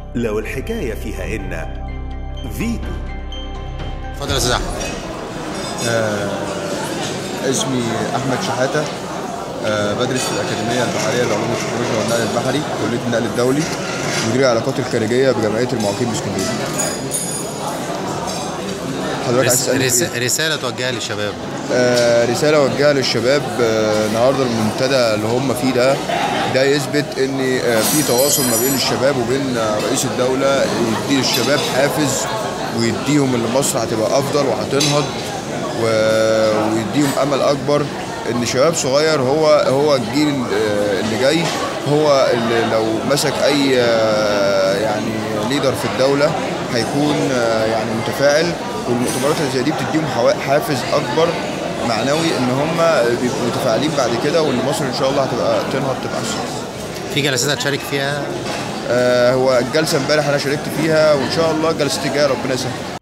لو الحكاية فيها إن فيتو اتفضل يا استاذ احمد اسمي احمد شحاته آه، بدرس في الاكاديميه البحريه للعلوم التكنولوجيا والنقل البحري كليه النقل الدولي مدير العلاقات الخارجيه بجمعيه المعاقين باسكندريه حضرتك عايز رس... تسالني رس... في إيه؟ رساله توجهها للشباب آه، رساله اوجهها للشباب آه، النهارده المنتدى اللي هم فيه ده ده يثبت ان آه، في تواصل ما بين الشباب وبين آه، رئيس الدوله يدي للشباب حافز ويديهم ان مصر هتبقى افضل وهتنهض و- ويديهم امل اكبر ان شباب صغير هو هو الجيل آه، اللي جاي هو اللي لو مسك اي آه، يعني ليدر في الدوله هيكون آه، يعني متفاعل والمؤتمرات اللي زي دي بتديهم حوا- حافز اكبر معنوي ان هم بيبقوا متفاعلين بعد كده وان مصر ان شاء الله هتبقى تنهض تبقى احسن في جلسات هتشارك فيها آه، هو الجلسه امبارح انا شاركت فيها وان شاء الله الجلسات الجايه ربنا يسهل